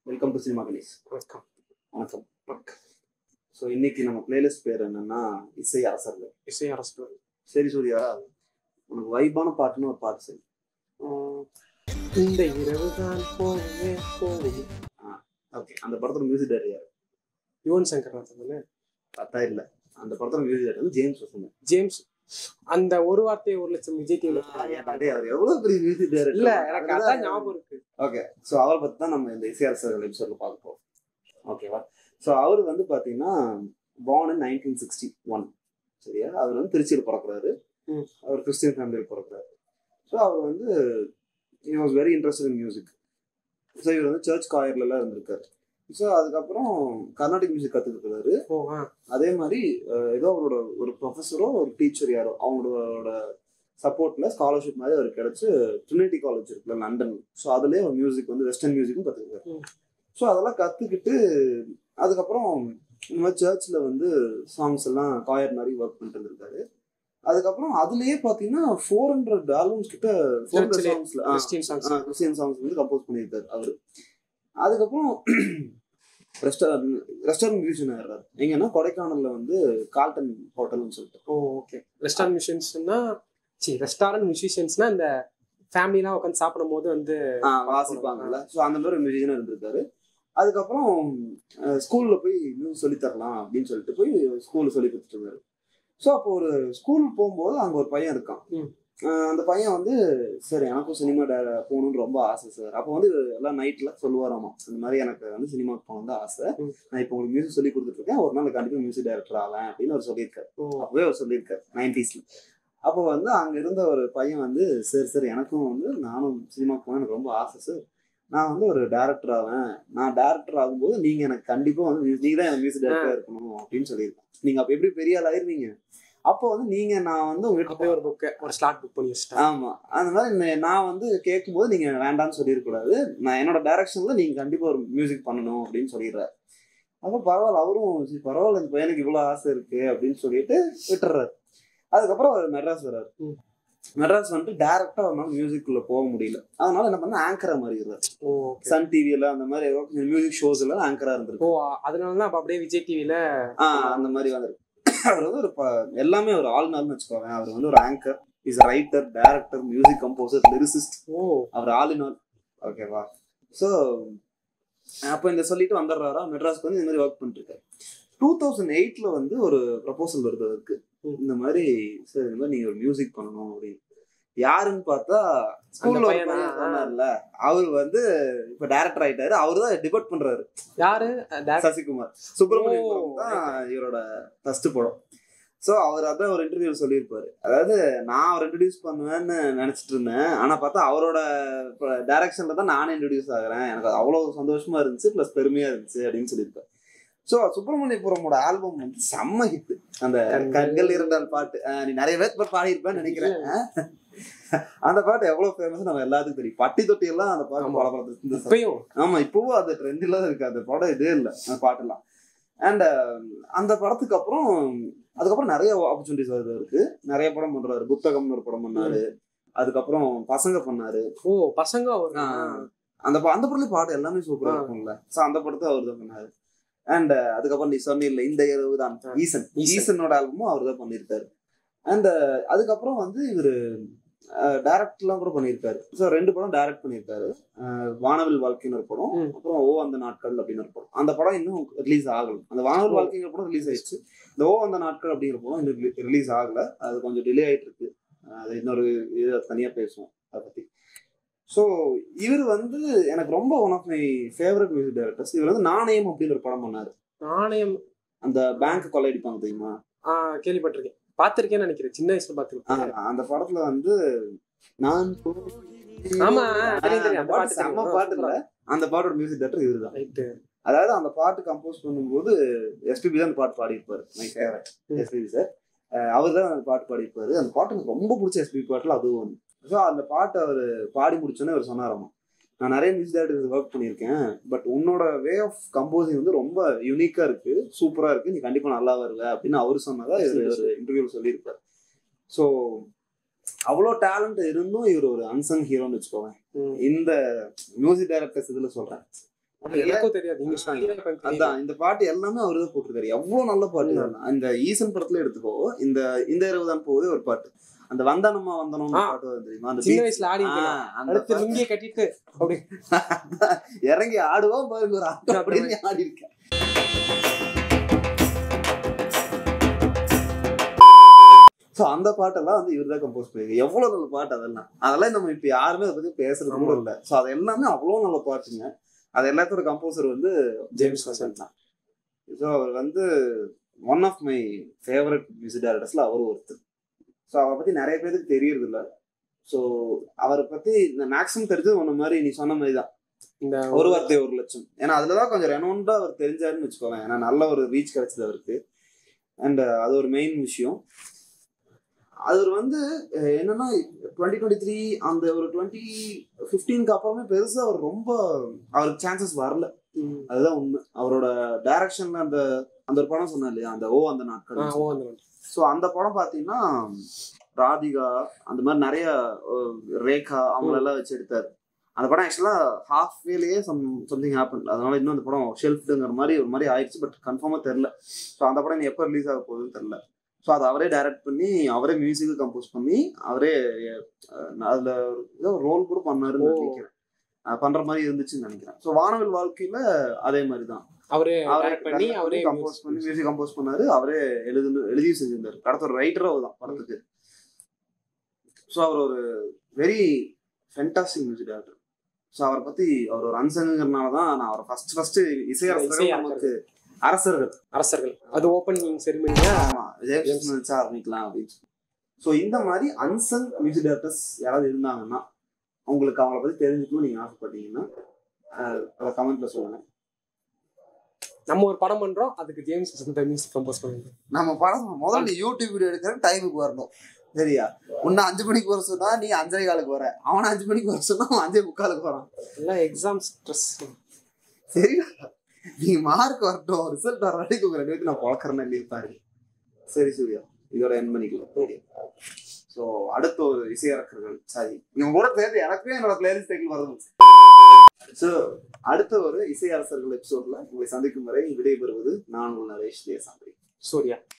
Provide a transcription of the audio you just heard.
Welcome to cinema Ganesh வணக்கம் வணக்கம் வணக்கம் ஸோ இன்னைக்கு நம்ம பிளேலிஸ்ட் பேர் என்னன்னா இசை அரசர்கள் இசை அரசு சரி சூர்யா உனக்கு வைபான பாட்டுன்னு ஒரு பாட்டு சரி இந்த இரவு தான் போவே போவே ஓகே அந்த படத்தோட மியூசிக் டேரக்டர் யார் யுவன் சங்கர் ராஜா தானே பார்த்தா இல்லை அந்த படத்தோட மியூசிக் டேரக்டர் வந்து ஜேம்ஸ் வசந்த் ஜேம்ஸ் அந்த ஒரு வார்த்தை ஒரு லட்சம் விஜய் டிவில டேய், அவர் எவ்வளவு பெரிய மியூசிக் டேரக்டர் இல்ல எனக்கு அதான் ஞாபகம் இருக்கு ஓகே ஸோ அவரை பற்றி தான் நம்ம இந்த இசை அரசர்கள் எபிசோட்ல பார்க்க போறோம் ஓகேவா ஸோ அவர் வந்து பார்த்தீங்கன்னா born in nineteen sixty one சரியா அவர் வந்து திருச்சியில் பிறக்குறாரு ம். அவர் கிறிஸ்டியன் ஃபேமிலியில் பிறக்குறாரு ஸோ அவர் வந்து he was very interested in music so இவர் வந்து சர்ச் காயர்லாம் இருந்திருக்காரு ஸோ அதுக்கப்புறம் கர்நாடிக் மியூசிக் கற்றுக்கிறாரு ஓ ஆ அதே மாதிரி அஹ், ஏதோ அவரோட ஒரு ப்ரொஃபஸரோ ஒரு டீச்சர் யாரோ அவங்களோட சப்போர்ட்ல ஸ்காலர்ஷிப் மாதிரி அவருக்கு கிடைச்சு ட்ரினிட்டி காலேஜ் இருக்குல்ல லண்டன் ஸோ அதுலேயே அவர் மியூசிக் வந்து வெஸ்டர்ன் மியூசிக்கும் கற்றுக்கிட்டாரு ம். ஸோ அதெல்லாம் கற்றுக்கிட்டு அதுக்கப்புறம் இந்த மாதிரி சர்ச்சில் வந்து சாங்ஸ் எல்லாம் காயர் மாதிரி ஒர்க் பண்ணிட்டு இருந்திருக்காரு அதுக்கப்புறம் அதுலயே பார்த்தீங்கன்னா ஃபோர் ஹண்ட்ரட் ஆல்பம்ஸ் கிட்ட ஃபோர் ஹண்ட்ரட் Church-லயே சாங்ஸ்ல கிறிஸ்டியன் சாங்ஸ் கிறிஸ்டியன் சாங்ஸ் வந்து கம்போஸ் பண்ணியிருக்காரு அவரு அதுக்கப்புறம் ரெஸ்டாரண்ட் மியூசிஷியன் ஆயிடுறாரு எங்கன்னா கொடைக்கானல்ல வந்து கால்டன் ஹோட்டல்னு சொல்லிட்டு ஓ ஓகே ரெஸ்டாரண்ட் மியூசியன்ஸ்னா சி ரெஸ்டாரண்ட் மியூசிஷியன்ஸ்னா இந்த ஃபேமிலிலாம் உட்காந்து சாப்பிடும் போது வந்து ஆ, வாசிப்பாங்கல்ல ஸோ அந்த மாதிரி ஒரு மியூசிஷியனாக இருந்திருக்காரு அதுக்கப்புறம் ஸ்கூல்ல போய் மியூசிக் சொல்லி தரலாம் அப்படின்னு சொல்லிட்டு போய் ஸ்கூல்ல சொல்லி கொடுத்துட்டு இருந்தாரு ஸோ அப்போ ஒரு ஸ்கூல் போகும்போது அங்க ஒரு பையன் இருக்கான் ம். அஹ் அந்த பையன் வந்து சார் எனக்கும் சினிமா போகணும்னு ரொம்ப ஆசை சார் அப்போ வந்து எல்லாம் நைட்ல சொல்லுவாராமா இந்த மாதிரி எனக்கு வந்து சினிமாக்கு போகணும் ஆசை ம். நான் இப்போ உங்களுக்கு மியூசிக் சொல்லி கொடுத்துட்டு இருக்கேன் ஒரு நாள் கண்டிப்பா மியூசிக் டைரக்டர் ஆகலாம் அப்படின்னு அவர் சொல்லியிருக்காரு ஓ அப்பவே அவர் சொல்லியிருக்காரு நைன்டிஸ்ல அப்போ வந்து அங்க இருந்த ஒரு பையன் வந்து சரி சரி எனக்கும் வந்து நானும் சினிமாக்கு போக எனக்கு ரொம்ப ஆசை சார் நான் வந்து ஒரு டேரக்டர் ஆவேன் நான் டேரக்டர் ஆகும்போது நீங்க எனக்கு கண்டிப்பா வந்து mu- நீங்க தான் எனக்கு மியூசிக் டேரக்டர் இருக்கணும் அப்படின்னு சொல்லியிருக்கேன் நீங்க அப்ப எப்படி பெரிய ஆள் ஆயிருவீங்க அப்போ வந்து நீங்க நான் வந்து உங்ககிட்ட அப்படியே ஒரு புக்கு ஒரு ஸ்லாட் புக் பண்ணி வச்சிட்டேன் ஆமா அந்த மாதிரி நே- நான் வந்து கேட்கும்போது நீங்க வேண்டாம்னு சொல்லிடக்கூடாது நான் என்னோட டைரக்ஷன்ல நீங்க கண்டிப்பா ஒரு மியூசிக் பண்ணணும் அப்படின்னு சொல்லிடுறாரு அப்போ பரவாயில்ல அவரும் சரி, பரவாயில்ல இந்த பையனுக்கு இவ்வளவு ஆசை இருக்கு அப்படின்னு சொல்லிட்டு விட்டுறாரு அதுக்கப்புறம் அவர் மெட்ராஸ் வர்றாரு ம். மெட்ராஸ் வந்துட்டு டேரக்டா அவனால மியூசிக்குள்ள போக முடியல அதனால என்ன பண்ண ஆங்கரா மாறிடுறாரு ஓ ஓகே சன் டிவில அந்த மாதிரி மியூசிக் ஷோஸ் எல்லாம் ஆங்கரா இருந்திருக்கு ஓ அதனால தான் அப்ப அப்படியே விஜய் டிவில ஆஹ் அந்த மாதிரி வந்திருக்கு அவர் வந்து ஒரு ப- எல்லாமே ஒரு ஆளுநர்னு வச்சுக்கோங்க அவர் வந்து ஒரு anchor is writer director music composer lyricist oh அவர் ஆல் இன் ஆல் ஓகேவா ஸோ அப்போ இந்த சொல்லிட்டு வந்துடுறாரா மெட்ராஸ்க்கு வந்து இந்த மாதிரி ஒர்க் பண்ணிருக்காரு டூ தௌசண்ட் எயிட்ல வந்து ஒரு ப்ரப்போசல் வருது அவருக்கு ம். இந்த மாதிரி சார் இந்த மாதிரி நீங்க ஒரு மியூசிக் பண்ணணும் அப்படின்னு யாருன்னு பார்த்தா ஸ்கூல்ல ஒரு பையனா? பையன் சொன்னார்ல அவர் வந்து இப்ப டைரக்டர் ஆயிட்டாரு அவரு தான் டிபெட் பண்றாரு யாரு டேரக்டர் சசிகுமார் சுப்பிரமணியம் ஓ, தான் இவரோட ஃபர்ஸ்ட் படம் ஸோ அவர் அதான் ஒரு இன்டர்வியூ சொல்லியிருப்பாரு அதாவது நான் அவர் இன்ட்ரடியூஸ் பண்ணுவேன்னு நினைச்சிட்டு இருந்தேன் ஆனா பார்த்தா அவரோட டைரக்ஷன்ல தான் நானே இன்ட்ரடியூஸ் ஆகுறேன் எனக்கு அது அவ்வளவு சந்தோஷமா இருந்துச்சு ப்ளஸ் பெருமையா இருந்துச்சு அப்படின்னு சொல்லியிருப்பாரு ஸோ சுப்பிரமணியபுரமோட ஆல்பம் வந்து செம்ம ஹிட் அந்த கண்கள் இரண்டால் பாட்டு அஹ் நீ நிறைய பேர் பாடியிருப்பேன்னு நினைக்கிறேன் அஹ் அந்த பாட்டு எவ்வளவு ஃபேமஸ் நம்ம எல்லாத்துக்கும் தெரியும் பட்டி தொட்டி எல்லாம் அந்த பாட்டு ஆமா. பல படத்துல இப்பயும் ஆமா இப்பவும் அது ட்ரெண்டில் தான் இருக்கு அந்த படம் இதே இல்லை அந்த பாட்டெல்லாம் அண்ட் அந்த படத்துக்கு அப்புறம் அதுக்கப்புறம் நிறைய ஆப்பர்ச்சுனிட்டிஸ் வருது அவருக்கு நிறைய படம் பண்றாரு புத்தகம்னு ஒரு படம் பண்ணாரு அதுக்கப்புறம் பசங்க பண்ணாரு ஓ பசங்க ஒரு அந்த ப- அந்த படத்துல பாட்டு எல்லாமே சூப்பரா ஆ. இருக்கும்ல சோ அந்த படத்தை அவர் தான் பண்ணாரு அண்ட் அதுக்கப்புறம் நீ சொன்ன இந்த இரவு தான் ஆ. ஈசன் ஈசன். ஈசனோட ஆல்பமும் அவர் தான் பண்ணியிருக்காரு அண்ட் அதுக்கப்புறம் வந்து இவரு டைரக்ட்லாம் கூட பண்ணியிருக்காரு ஸோ ரெண்டு படம் டைரக்ட் பண்ணியிருக்காரு அஹ் வானவில் வாழ்க்கைன்னு ஒரு படம் ம். அப்புறம் ஓ அந்த நாட்கள் அப்படின்னு ஒரு படம் அந்த படம் இன்னும் ரிலீஸ் ஆகல அந்த வானவில் ஓ. வாழ்க்கைங்கிற படம் ரிலீஸ் ஆயிடுச்சு இந்த ஓ அந்த நாட்கள் அப்படிங்கிற படம் இன்னும் ரிலீஸ் ஆகல அது கொஞ்சம் டிலே ஆயிட்டு இருக்கு அஹ் அது இன்னொரு இது தனியா பேசுவோம் அதை பத்தி ஸோ இவர் வந்து எனக்கு ரொம்ப one of my favourite music directors இவர் வந்து நாணயம் அப்படின்னு ஒரு படம் பண்ணாரு நாணயம் அந்த பேங்க் கொள்ளையடிப்பாங்க தெரியுமா ஆ கேள்விப்பட்டிருக்கேன் பார்த்திருக்கேன்னு நினைக்கிறேன் சின்ன வயசுல பார்த்திருக்கேன் ஆ, அந்த படத்துல வந்து நான் ஆமா, ஆ, தெரியும், தெரியும். அந்த அந்த பாட்டு பாட்டு செம்ம தெரியும். பாட்டு இல்ல அந்த பாட்டோட மியூசிக் டைரக்டர் இவருதான் ரைட்டு அதாவது அந்த பாட்டு கம்போஸ் பண்ணும்போது எஸ்பிபி தான் அந்த பாட்டு பாடியிருப்பாரு மை ஃபேவரட் ம். எஸ்பிபி சார் அவர் தான் அந்த பாட்டு பாடியிருப்பாரு அந்த பாட்டு எனக்கு ரொம்ப பிடிச்ச எஸ்பிபி பாட்டுல அதுவும் ஒன்று ஸோ அந்த பாட்டை அவர் பாடி முடிச்சோன்னே அவர் சொன்னாராமா நான் நிறைய மியூசிக் டைரக்டர் ஒர்க் பண்ணியிருக்கேன் பட் உன்னோட வே ஆஃப் கம்போசிங் வந்து ரொம்ப யூனிக்கா இருக்கு சூப்பரா இருக்கு நீ கண்டிப்பா நல்லா வருவ அப்படின்னு அவர் சொன்னதா இவர் ஒரு இன்டர்வியூல சொல்லியிருப்பார் ஸோ அவ்வளோ டேலண்ட் இருந்தும் இவர் ஒரு அன்சங் ஹீரோன்னு வச்சுக்கோங்க ம். இந்த மியூசிக் டைரக்டர்ஸ் இதுல சொல்றேன் எனக்கும் தெரியாது நீங்க சொல்லி தான் இப்ப எனக்கு தெரியுது. அதான் இந்த பாட்டு எல்லாமே அவரு தான் போட்டிருக்காரு எவ்வளவு நல்ல பாட்டு இதெல்லாம். இந்த ஈசன் படத்துல எடுத்துக்கோ இந்த இந்த இரவு தான் போகுது ஒரு பாட்டு அந்த வந்தனமா வந்தனம் ஆ. பாட்டு வருது தெரியுமா அந்த சின்ன beat. வயசுல ஆடி ஆ, அந்த அடுத்து பாட்டு. லுங்கிய கட்டிட்டு அப்படி இறங்கி ஆடுவோம் பாருங்க ஒரு ஆட்டம் அப்படின்னு ஆடி இருக்கேன் ஸோ அந்த பாட்டெல்லாம் வந்து இவர் தான் கம்போஸ் பண்ணிருக்கு எவ்வளோ நல்ல பாட்டு அதெல்லாம் அதெல்லாம் நம்ம இப்போ யாருமே அதை பற்றி பேசுறது கூட இல்லை ஸோ அது எல்லாமே அவ்வளோ நல்ல பாட்டுங்க அது எல்லாத்தோட கம்போசர் வந்து ஜேம்ஸ் வசந்த் தான் ஸோ அவர் வந்து one of my favourite music டேரக்டர்ஸில் அவர் ஒருத்தர் ஸோ அவரை பற்றி நிறைய பேருக்கு தெரியறது இல்லை ஸோ அவரை பற்றி இந்த மேக்ஸிமம் தெரிஞ்சது ஒன்று மாதிரி நீ சொன்ன மாதிரி தான் இந்த ஒரு வார்த்தை ஒரு லட்சம் ஏன்னா அதுல தான் கொஞ்சம் ரெனவுண்டா அவர் தெரிஞ்சாருன்னு வச்சுக்கோங்க ஏன்னா நல்ல ஒரு ரீச் கிடைச்சது அவருக்கு அண்ட் அது ஒரு மெயின் விஷயம் அவர் வந்து அஹ், என்னன்னா டுவெண்ட்டி டுவெண்ட்டி த்ரீ அந்த ஒரு டுவெண்ட்டி ஃபிஃப்டீனுக்கு அப்புறமே பெருசா அவர் ரொம்ப அவருக்கு சான்சஸ் வரல ம். அதுதான் உண்மை அவரோட டைரக்ஷன்ல அந்த அந்த ஒரு படம் சொன்னா இல்லையா அந்த ஓ அந்த ஆ, நாட்கள் ஓ அந்த மாதிரி. ஸோ அந்த படம் பார்த்தீங்கன்னா ராதிகா அந்த மாதிரி நிறைய அஹ், ரேகா அவங்களெல்லாம் வச்சு எடுத்தாரு அந்த படம் ஆக்சுவலா ஹாஃப் வேலையே சம் சம்திங் ஹேப்பன் அதனால இன்னும் அந்த படம் ஷெல்ஃப்டுங்கிற மாதிரி ஒரு மாதிரி ஆயிடுச்சு பட் கன்ஃபார்மாக தெரில ஸோ அந்த படம் இனி எப்போ ரிலீஸ் ஆக போகுதுன்னு தெரில ஸோ அதை அவரே டைரக்ட் பண்ணி அவரே மியூசிக்கு கம்போஸ் பண்ணி அவரே அஹ், அதுல ஏதோ ரோல் கூட பண்ணாருன்னு ஓ. நினைக்கிறேன் அஹ், பண்ற மாதிரி இருந்துச்சுன்னு நினைக்கிறேன் ஸோ வானவில் வாழ்க்கையில அதே மாதிரி தான் அவரே அவரே direct பண்ணி அவரே கம்போஸ் பண்ணி மியூசிக் கம்போஸ் பண்ணாரு அவரே எழுது எழுதியும் செஞ்சிருந்தாரு அடுத்த ஒரு ரைட்டரும் அவர் தான் படத்துக்கு ஸோ அவர் ஒரு very fantastic music director so அவரை பத்தி அவர் ஒரு அன்சங்கிறனால தான் நான் அவரை ஃபர்ஸ்ட் ஃபர்ஸ்ட் இசையரசர்கள் இசை நமக்கு அரசர்கள் அரசர்கள் அது ஓப்பனிங் செரிமனியா ஆமா ஜெயகிருஷ்ணன் வச்சா ஆரம்பிக்கலாம் அப்படின்னு ஸோ இந்த மாதிரி அன்சங் மியூசிக் டேரக்டர்ஸ் யாராவது இருந்தாங்கன்னா உங்களுக்கு அவங்கள பத்தி தெரிஞ்சுக்கணும் நீங்க ஆசைப்பட்டீங்கன்னா அஹ், அதை கமெண்ட்ல சொல்லுங்க நம்ம ஒரு படம் பண்றோம் அதுக்கு ஜேம்ஸ் வசந்த் மியூசிக் கம்போஸ் பண்ணுங்க நம்ம படம் முதல்ல யூடியூப் வீடியோ எடுக்கிற டைமுக்கு வரணும் சரியா உன்னை அஞ்சு மணிக்கு வர சொன்னா நீ அஞ்சரை காலுக்கு வர அவனை அஞ்சு மணிக்கு வர சொன்னா அவன் அஞ்சே முக்காலுக்கு வரான் எல்லாம் எக்ஸாம் ஸ்ட்ரெஸ் சரியா நீ மார்க் வரட்டும் ரிசல்ட் வர வரைக்கும் உங்க ரெண்டு பேருக்கு நான் பழக்கிறேன்னு இல்லையா பாரு சரி சூர்யா இதோட என் பண்ணிக்கலாம் ஸோ அடுத்த ஒரு இசையரக்கர்கள் சாரி இவங்க கூட சேர்த்து எனக்குமே என்னோட பிளேலிஸ்ட் டைட்டில் வருது ஸோ அடுத்த ஒரு இசையரசர்கள் எபிசோட்ல உங்களை சந்திக்கும் வரை விடைபெறுவது நான் உங்கள் நரேஷ் தேசாந்திரி சூர்யா